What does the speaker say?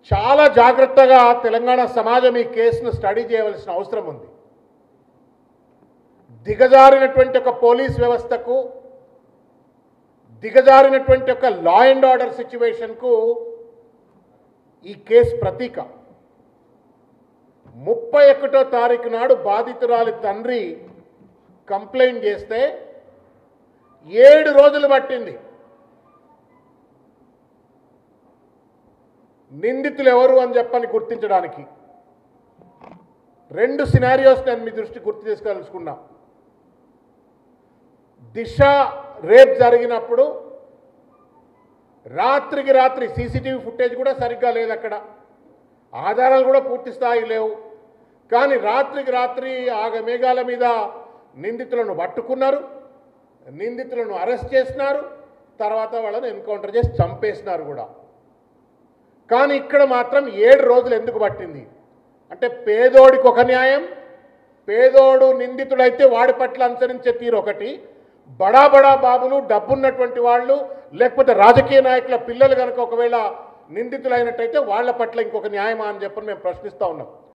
చాలా జాగ్రత్తగా తెలంగాణ సమాజం ఈ కేసును స్టడీ చేయవలసిన అవసరం ఉంది దిగజారినటువంటి ఒక పోలీస్ వ్యవస్థకు దిగజారినటువంటి ఒక లా అండ్ ఆర్డర్ సిచ్యువేషన్కు ఈ కేసు ప్రతీక ముప్పై ఒకటో తారీఖు నాడు బాధితురాలి తండ్రి కంప్లైంట్ చేస్తే ఏడు రోజులు పట్టింది నిందితులు ఎవరు అని చెప్పని గుర్తించడానికి రెండు సినారియోస్ నేను మీ దృష్టి గుర్తు చేసుకోదలుచుకున్నా దిశ రేప్ జరిగినప్పుడు రాత్రికి రాత్రి సీసీటీవీ ఫుటేజ్ కూడా సరిగ్గా లేదు అక్కడ ఆధారాలు కూడా పూర్తి స్థాయి లేవు కానీ రాత్రికి రాత్రి ఆగమేఘాల మీద నిందితులను పట్టుకున్నారు నిందితులను అరెస్ట్ చేసినారు తర్వాత వాళ్ళని ఎన్కౌంటర్ చేసి చంపేసినారు కూడా కానీ ఇక్కడ మాత్రం ఏడు రోజులు ఎందుకు పట్టింది అంటే పేదోడికి ఒక న్యాయం పేదోడు నిందితుడైతే వాడి పట్ల అనుసరించే తీరు ఒకటి బడా బడా బాబులు డబ్బున్నటువంటి వాళ్ళు లేకపోతే రాజకీయ నాయకుల పిల్లలు కనుక ఒకవేళ నిందితులైనట్టయితే వాళ్ళ పట్ల ఇంకొక న్యాయమా అని చెప్పని మేము ప్రశ్నిస్తూ ఉన్నాం